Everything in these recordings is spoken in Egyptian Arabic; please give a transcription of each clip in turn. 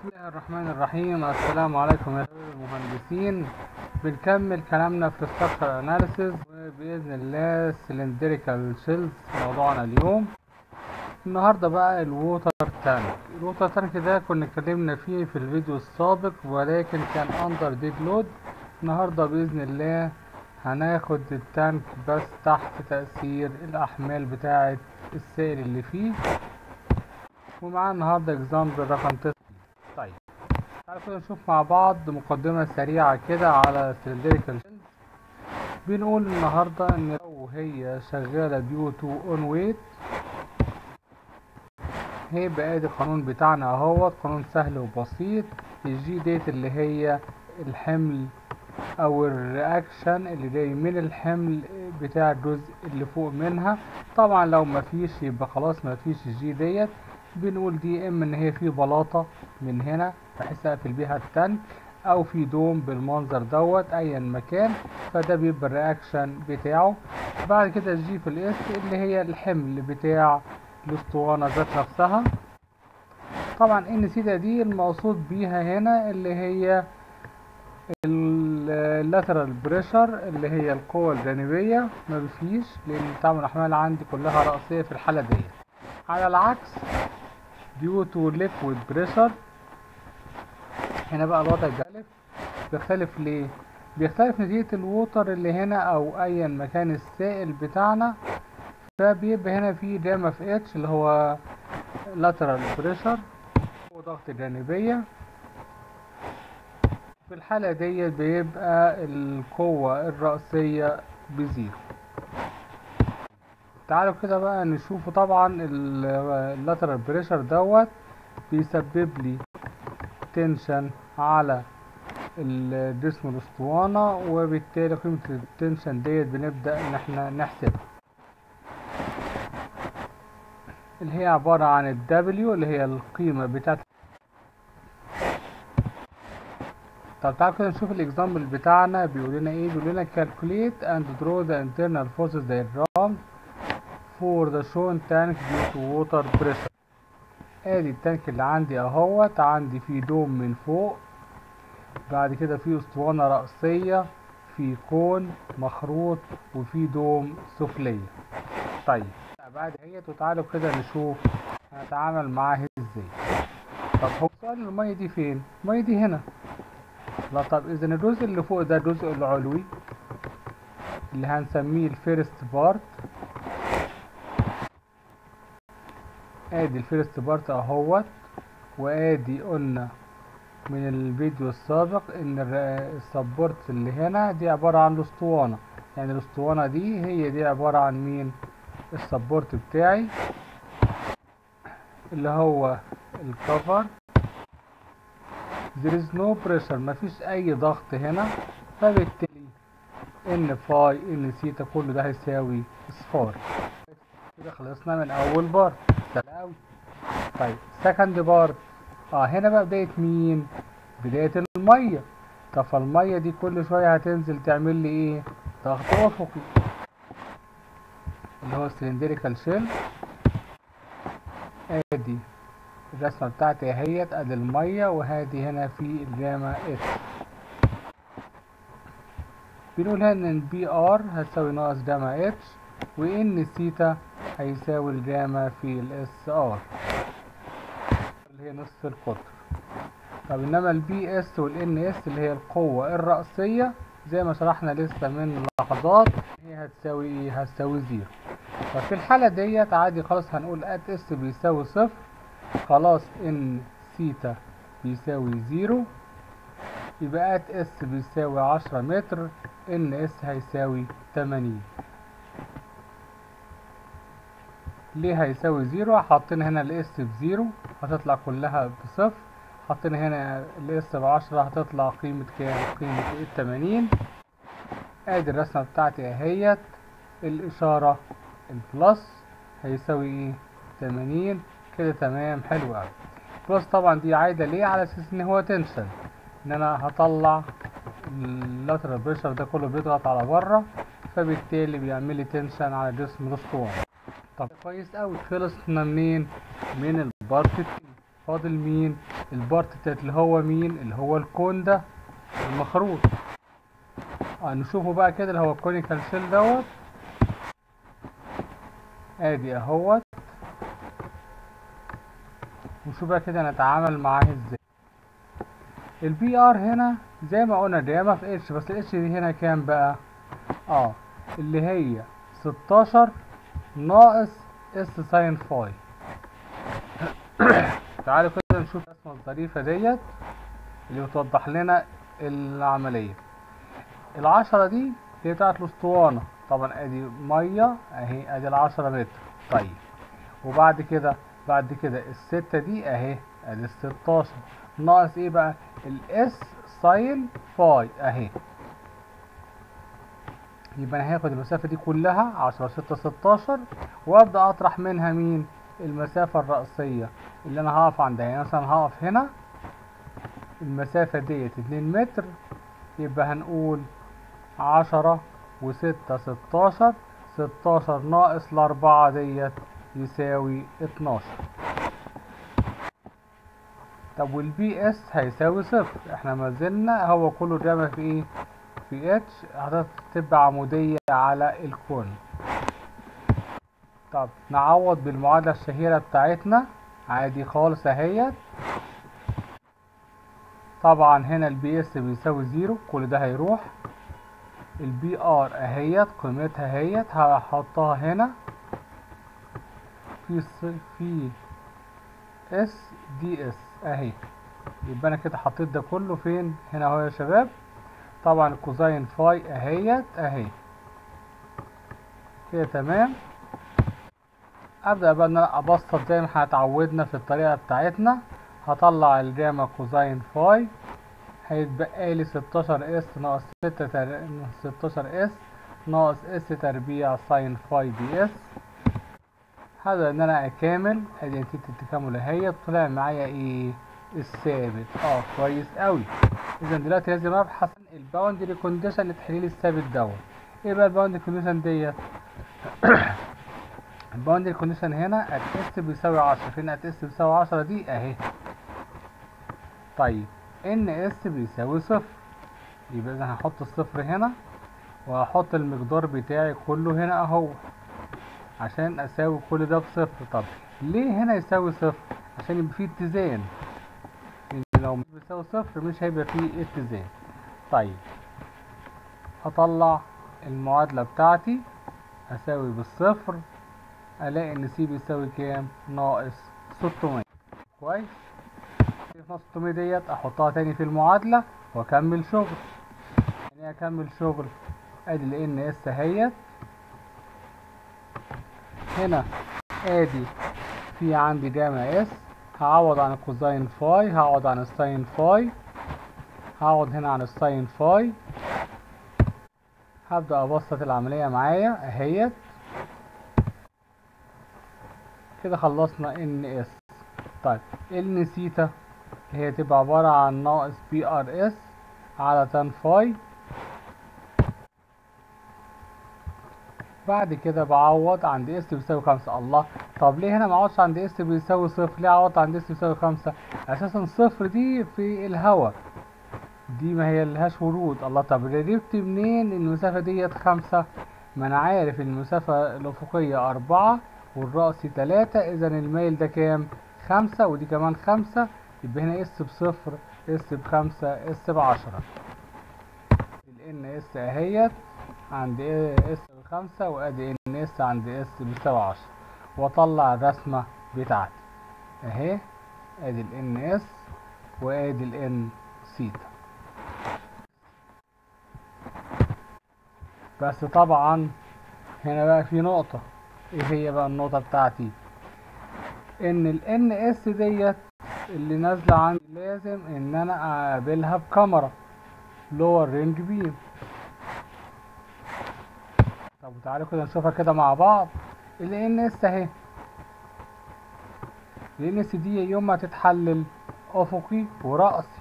بسم الله الرحمن الرحيم السلام عليكم يا شباب المهندسين بنكمل كلامنا في structural analysis وبإذن الله cylindrical shells موضوعنا اليوم النهاردة بقى الووتر تانك الووتر تانك ده كنا اتكلمنا فيه في الفيديو السابق ولكن كان اندر ديد لود النهاردة بإذن الله هناخد التانك بس تحت تأثير الأحمال بتاعة السائل اللي فيه ومعانا النهاردة اكزامبل رقم تسعة طيب تعالوا كده نشوف مع بعض مقدمة سريعة كده على سلندريكال بنقول النهاردة ان لو هي شغالة ديو تو اون ويت هيبقى ادي القانون بتاعنا اهوت قانون سهل وبسيط الجي ديت اللي هي الحمل او الرياكشن اللي جاي من الحمل بتاع الجزء اللي فوق منها طبعا لو مفيش يبقى خلاص مفيش الجي ديت بنقول دي اما ان هي في بلاطة من هنا بحيث اقفل بيها التانك او في دوم بالمنظر دوت ايا مكان فده بيبقى الرياكشن بتاعه بعد كده الجي في الاس اللي هي الحمل بتاع الاسطوانة ذات نفسها طبعا ان سيتا دي المقصود بيها هنا اللي هي اللاترال بريشر اللي هي القوة الجانبية مفيش لان تعمل الاحمال عندي كلها رأسية في الحالة دي على العكس due to liquid pressure هنا بقى الوضع بيختلف بيختلف ليه بيختلف نتيجة الووتر اللي هنا او ايا مكان السائل بتاعنا فبيبقى هنا في جاما في اتش اللي هو lateral pressure وضغط جانبية في الحالة دي بيبقى القوة الرأسية بزيرو تعالوا كده بقى نشوفه طبعا اللاترال بريشر دوت بيسبب لي تنشن على الجسم الاسطوانة وبالتالي قيمة التنشن ديت بنبدأ ان احنا نحسبها اللي هي عبارة عن ال W اللي هي القيمة بتاعت طب تعالوا كده نشوف الاكزامبل بتاعنا بيقول لنا ايه بيقول لنا calculate and draw the internal forces diagram for the shown tank due to water pressure ادي التانك اللي عندي اهوت عندي فيه دوم من فوق بعد كده فيه اسطوانة رأسية في كون مخروط وفي دوم سفلية طيب بعد هي تعالوا كده نشوف هنتعامل معاها ازاي طب هو سؤال المية دي فين المية دي هنا لا طب اذا الجزء اللي فوق ده الجزء العلوي اللي هنسميه الفيرست بارت ادي الفيرست بارت اهوت وادي قلنا من الفيديو السابق ان السبورت اللي هنا دي عبارة عن الاسطوانة يعني الاسطوانة دي هي دي عبارة عن مين السبورت بتاعي اللي هو الكفر there is no pressure مفيش اي ضغط هنا فبالتالي ان فاي ان سيتا كله ده هيساوي اصفار كده خلصنا من اول بار سلاوي طيب سكند بار اه هنا بقى بداية مين بداية المية طب فالمية دي كل شوية هتنزل تعمل لي ايه ضغط افقي اللي هو السلندريكال شيل ادي الرسمة بتاعتي اهيت ادي المية وهادي هنا في الجاما اتش بنقول هنا ان البي ار هتساوي ناقص جاما اتش وان سيتا هيساوي الجاما في الاس ار اللي هي نص القطر طب انما البي اس والان اس اللي هي القوة الرأسية زي ما شرحنا لسه من لحظات هي هتساوي ايه هتساوي زيرو ففي الحالة ديت عادي خلاص هنقول ات اس بيساوي صفر خلاص ان سيتا بيساوي زيرو يبقى ات اس بيساوي عشرة متر ان اس هيساوي تمانين ليه هيساوي زيرو حاطين هنا الاس بزيرو هتطلع كلها بصفر حاطين هنا الاس بعشرة هتطلع قيمة كام قيمة التمانين ادي الرسمة بتاعتي اهيت الاشارة البلس هيساوي ايه تمانين كده تمام حلو اوي بلس طبعا دي عايدة ليه على اساس ان هو تنشن ان انا هطلع اللاترال بريشر ده كله بيضغط على بره فبالتالي بيعمل لي تنشن على جسم الاسطوانة طب كويس اوي خلصنا منين من البارت التاني فاضل مين البارت التالت اللي هو مين اللي هو الكون ده المخروط اه نشوفه بقى كده اللي هو الكونيكال شيل دوت ادي اهوت ونشوف بقى كده نتعامل معاه ازاي البي ار هنا زي ما قلنا الريامة في اتش بس الاتش دي هنا كام بقى اه اللي هي ستاشر ناقص اس ساين فاي تعالوا كده نشوف الرسمة الظريفة ديت اللي بتوضح لنا العملية العشرة دي هي بتاعت الاسطوانة طبعا ادي مية اهي ادي العشرة متر طيب وبعد كده بعد كده الستة دي اهي ادي الستاشر ناقص ايه بقى الاس ساين فاي اهي يبقى انا هاخد المسافة دي كلها عشرة ستة ستاشر وابدأ اطرح منها مين المسافة الرئيسية اللي انا هقف عندها يعني مثلا هقف هنا المسافة ديت اتنين متر يبقى هنقول عشرة وستة ستاشر ستاشر ناقص الأربعة ديت يساوي اتناشر طب والبي اس هيساوي صفر احنا ما زلنا هو كله الرمى في ايه في اتش هتبقى عمودية على الكون طب نعوض بالمعادلة الشهيرة بتاعتنا عادي خالص اهيت طبعا هنا البي اس بيساوي زيرو كل ده هيروح البي ار اهيت قيمتها اهيت هحطها هنا في في اس دي اس اهي يبقى انا كده حطيت ده كله فين هنا اهو يا شباب طبعا الكوزاين فاي اهيت اهي كده تمام ابدا بقى ان انا ابسط زي ما احنا اتعودنا في الطريقه بتاعتنا هطلع الجاما كوزاين فاي هيتبقى لي 16 اس ناقص 6 تر... 16 اس ناقص اس تربيع ساين فاي دي اس هذا ان انا اكامل ادي نتيجة التكامل اهي طلع معايا ايه الثابت اه كويس قوي اذا دلوقتي لازم ابحث عن الباوندري كونديشن لتحليل الثابت دوت ايه بقى الباوندري كونديشن ديت الباوندري كونديشن هنا ات اس بيساوي 10 فين ات اس بيساوي 10 دي اهي طيب ان اس بيساوي صفر يبقى اذا هحط الصفر هنا وهحط المقدار بتاعي كله هنا اهو عشان اساوي كل ده بصفر طب ليه هنا يساوي صفر عشان يبقى فيه اتزان لان لو مش بيساوي صفر مش هيبقى فيه اتزان طيب هطلع المعادلة بتاعتي هساوي بالصفر الاقي ان سي بيساوي كام ناقص 600 كويس ناقص 600 ديت احطها تاني في المعادلة واكمل شغل يعني اكمل شغل ادي ال ان اس اهيت هنا ادي في عندي جامع اس هعوض عن الكوزاين فاي هعوض عن الساين فاي هعوض هنا عن الساين فاي هبدأ ابسط العملية معايا اهيت كده خلصنا ان اس طيب ان سيتا هي تبقى عبارة عن ناقص بي ار اس على تان فاي بعد كده بعوض عند اس بيساوي خمسة الله طب ليه هنا ما اعوضش عند اس بيساوي صفر ليه اعوض عند اس بيساوي خمسة اساسا صفر دي في الهواء دي ما هي لهاش ورود الله طب جبت منين المسافة ديت خمسة ما انا عارف ان المسافة الافقية اربعة والرأسي تلاتة اذا الميل ده كام خمسة ودي كمان خمسة يبقى هنا اس بصفر اس بخمسة اس بعشرة الان اس اهيت عند اس بخمسة وادي ان اس عند اس بيساوي عشرة واطلع الرسمة بتاعتي اهي ادي الان اس وادي الان سيتا بس طبعا هنا بقى في نقطة ايه هي بقى النقطة بتاعتي ان ال ان اس ديت اللي نازلة عندي لازم ان انا اقابلها بكاميرا لور رينج بيم طب تعالوا كده نشوفها كده مع بعض ال ان اس اهي ال ان اس دي يوم ما تتحلل افقي ورأسي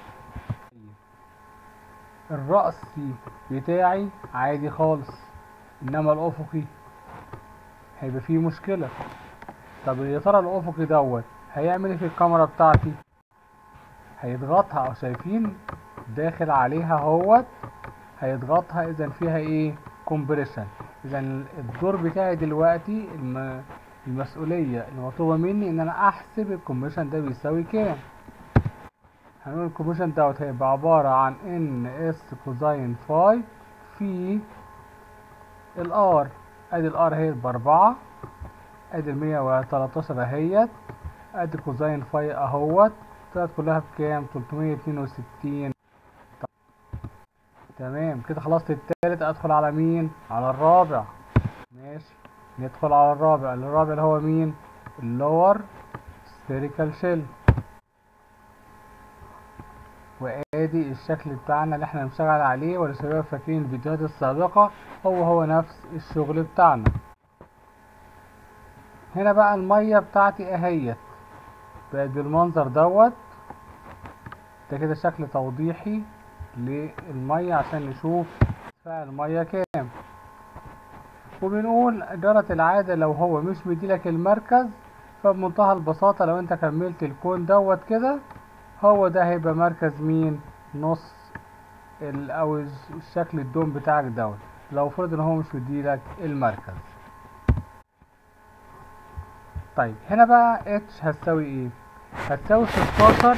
الرأسي بتاعي عادي خالص انما الافقي هيبقى فيه مشكلة طب يا ترى الافقي دوت هيعمل ايه في الكاميرا بتاعتي هيضغطها او شايفين داخل عليها اهوت هيضغطها اذا فيها ايه كومبريشن اذا الدور بتاعي دلوقتي الم... المسؤولية المطلوبة مني ان انا احسب الكومبريشن ده بيساوي كام هنقول الكومبريشن دوت هيبقى عبارة عن ان اس كوزين فاي في الار ادي الار اهي باربعة ادي المية وتلاتاشر اهيت ادي كوزين فاي اهوت طلعت كلها بكام تلتمية اتنين وستين تمام كده خلصت التالت ادخل على مين على الرابع ماشي ندخل على الرابع الرابع اللي هو مين اللور سفيريكال شيل وادي الشكل بتاعنا اللي احنا بنشتغل عليه ولا شباب فاكرين الفيديوهات السابقة هو هو نفس الشغل بتاعنا هنا بقى المية بتاعتي اهيت بقت بالمنظر دوت ده كده شكل توضيحي للمية عشان نشوف ارتفاع المية كام وبنقول جرت العادة لو هو مش مديلك المركز فبمنتهى البساطة لو انت كملت الكون دوت كده هو ده هيبقى مركز مين نص ال او الشكل الدوم بتاعك دوت لو فرض ان هو مش مديلك المركز طيب هنا بقى اتش هتساوي ايه هتساوي ستاشر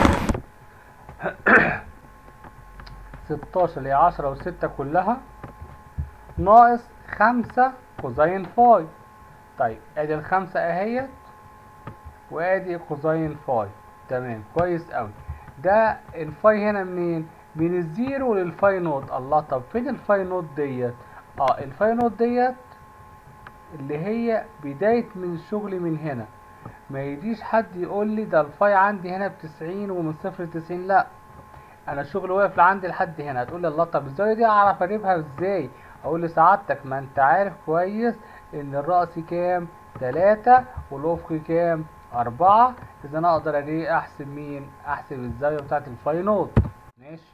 ستاشر اللي هي عشرة وستة كلها ناقص خمسة كوزين فاي طيب ادي الخمسة اهيت وادي كوزين فاي تمام كويس اوي ده الفاي هنا منين من الزيرو للفاي نوت الله طب فين الفاي نوت ديت اه الفاي نوت ديت اللي هي بداية من الشغل من هنا ما يجيش حد يقول لي ده الفاي عندي هنا بتسعين ومن صفر لتسعين لا انا الشغل واقف لعندي لحد هنا هتقول لي الله طب الزاوية دي اعرف اجيبها ازاي اقول لسعادتك ما انت عارف كويس ان الرأس كام تلاتة والافق كام أربعة إذا أنا أقدر أجي أحسب مين؟ أحسب الزاوية بتاعت الفاي نوت ماشي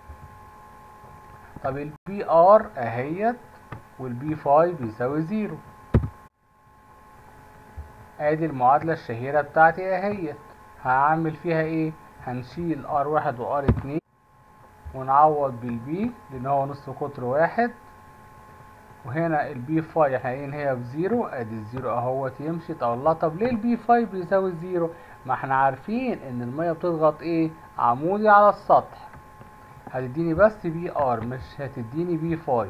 طب البي ار أهيت والبي فاي بيساوي زيرو ادي المعادلة الشهيرة بتاعتي اهيت هعمل فيها ايه هنشيل ار واحد وار اتنين ونعوض بالبي لان هو نص قطر واحد وهنا البي فاي هين هي بزيرو ادي الزيرو اهوت يمشي طب الله طب ليه البي فاي بيساوي زيرو ما احنا عارفين ان المية بتضغط ايه عمودي على السطح هتديني بس بي ار مش هتديني بي فاي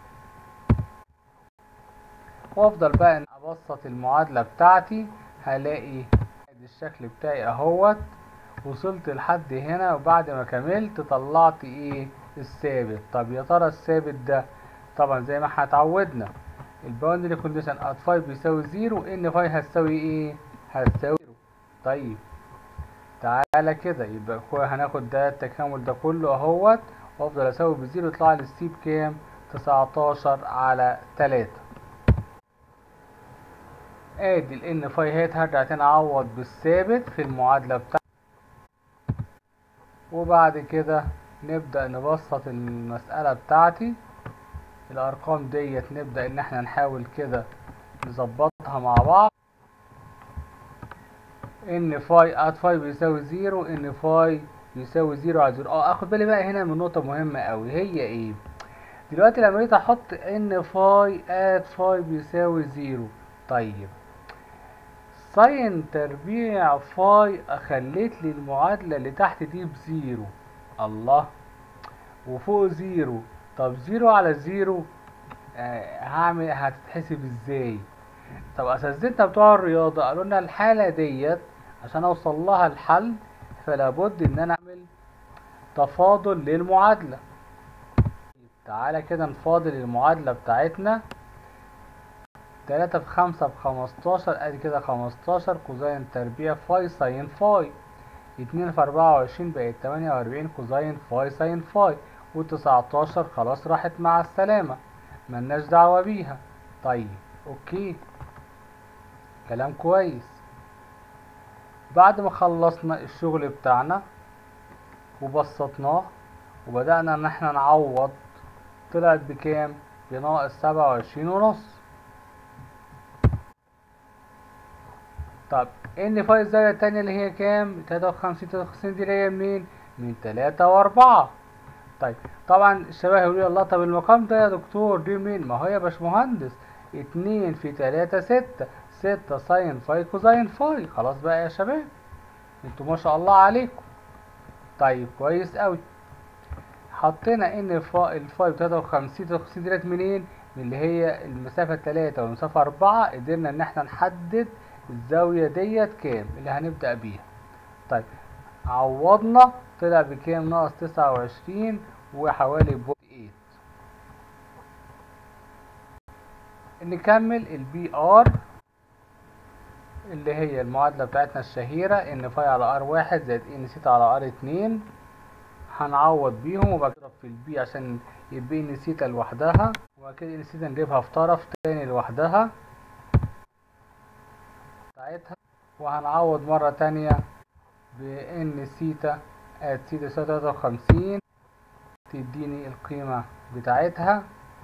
وافضل بقى ان ابسط المعادلة بتاعتي هلاقي ادي الشكل بتاعي اهوت وصلت لحد هنا وبعد ما كملت طلعت ايه الثابت طب يا ترى الثابت ده طبعا زي ما احنا اتعودنا الباوندري كونديشن ات 5 بيساوي زيرو ان 5 هتساوي ايه هتساوي زيرو طيب تعالى كده يبقى هناخد ده التكامل ده كله اهوت وافضل اساوي بزيرو يطلع لي السي بكام 19 على 3 ادي الان فاي هيت هرجع تاني اعوض بالثابت في المعادلة بتاعتي وبعد كده نبدأ نبسط المسألة بتاعتي الارقام ديت نبدأ ان احنا نحاول كده نظبطها مع بعض ان فاي ات فاي بيساوي زيرو ان فاي بيساوي زيرو على زيرو اه اخد بالي بقى هنا من نقطة مهمة اوي هي ايه دلوقتي لما جيت احط ان فاي ات فاي بيساوي زيرو طيب ساين تربيع فاي خليت لي المعادلة اللي تحت دي بزيرو الله وفوق زيرو طب زيرو على زيرو آه هعمل هتتحسب ازاي طب اساتذتنا بتوع الرياضة قالوا لنا الحالة ديت عشان اوصل لها الحل فلا بد ان انا اعمل تفاضل للمعادلة تعالى كده نفاضل المعادلة بتاعتنا تلاتة في خمسة بخمستاشر ادي كده خمستاشر كوزين تربيع فاي ساين فاي اتنين في اربعة وعشرين بقت تمانية واربعين كوزين فاي ساين فاي وتسعتاشر خلاص راحت مع السلامة ملناش دعوة بيها طيب اوكي كلام كويس بعد ما خلصنا الشغل بتاعنا وبسطناه وبدأنا ان احنا نعوض طلعت بكام بناقص سبعة وعشرين ونص طب ان فاي الزاوية التانية اللي هي كام تلاتة وخمسين تلاتة وخمسين دي جاية منين من تلاتة واربعة طيب طبعا الشباب هيقولوا لي الله طب المقام ده يا دكتور دي مين ما هو يا باشمهندس اتنين في تلاتة ستة ستة ساين فاي كوزاين فاي خلاص بقى يا شباب انتوا ما شاء الله عليكم طيب كويس قوي حطينا ان الفا الفاي بتلاتة وخمسين تلاتة وخمسين ديت منين من اللي هي المسافة تلاتة والمسافة أربعة قدرنا إن احنا نحدد الزاوية ديت كام اللي هنبدأ بيها طيب عوضنا طلع بكام ناقص تسعة وعشرين وحوالي بوينت ايت نكمل البي ار اللي هي المعادلة بتاعتنا الشهيرة ان فاي على ار واحد زائد ان سيتا على ار اتنين هنعوض بيهم وبعد كده في البي عشان يبقى ان سيتا لوحدها وبعد كده ان سيتا نجيبها في طرف تاني لوحدها بتاعتها وهنعوض مرة تانية بان سيتا ات سيتا تساوي تلاتة وخمسين تديني القيمة بتاعتها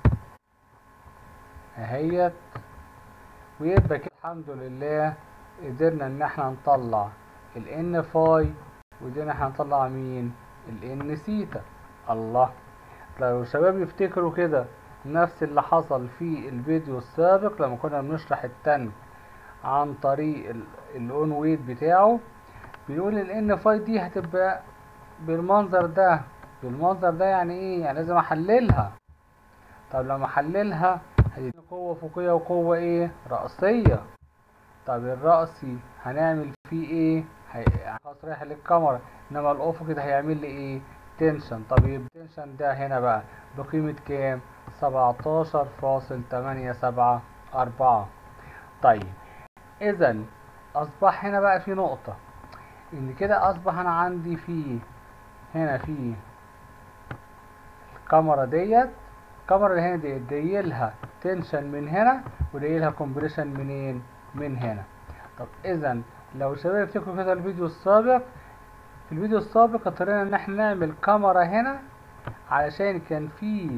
اهيت ويبقى كده الحمد لله قدرنا ان احنا نطلع ال ان فاي وقدرنا احنا نطلع مين ال ان سيتا الله لو الشباب يفتكروا كده نفس اللي حصل في الفيديو السابق لما كنا بنشرح التانك عن طريق الاون ويت بتاعه بيقول ال ان فاي دي هتبقى بالمنظر ده بالمنظر ده يعني ايه يعني لازم احللها طب لما احللها هتديني قوة فوقية وقوة ايه رأسية طب الرأسي هنعمل فيه ايه خلاص رايح للكاميرا انما الافقي ده هيعمل لي ايه تنشن طب يبقى التنشن ده هنا بقى بقيمة كام سبعتاشر فاصل تمانية سبعة أربعة طيب اذا اصبح هنا بقى في نقطة ان كده اصبح انا عندي في هنا في الكاميرا ديت الكاميرا اللي هنا ديت دايلها تنشن من هنا ودايلها كومبريشن منين من هنا طب اذا لو الشباب يفتكروا كده الفيديو السابق في الفيديو السابق اضطرينا ان احنا نعمل كاميرا هنا علشان كان في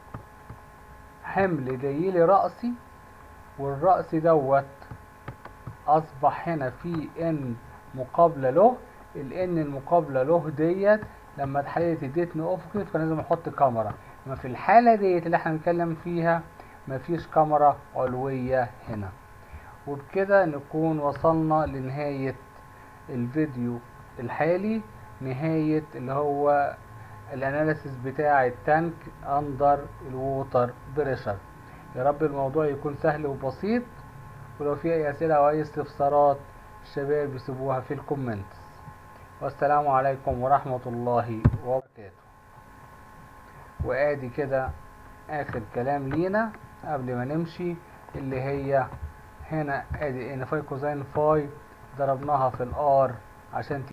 حمل جايلي رأسي والرأس دوت اصبح هنا في ان مقابلة له الان المقابلة له ديت لما اتحللت اديتني افقي فكان لازم احط كاميرا اما في الحالة ديت اللي احنا بنتكلم فيها مفيش كاميرا علوية هنا وبكده نكون وصلنا لنهاية الفيديو الحالي نهاية اللي هو الاناليسيس بتاع التانك اندر الووتر بريشر يا رب الموضوع يكون سهل وبسيط ولو في اي اسئلة او اي استفسارات الشباب يسيبوها في الكومنتس والسلام عليكم ورحمة الله وبركاته وادي كده اخر كلام لينا قبل ما نمشي اللي هي هنا ادي ان فاي كوزين فاي ضربناها في الار عشان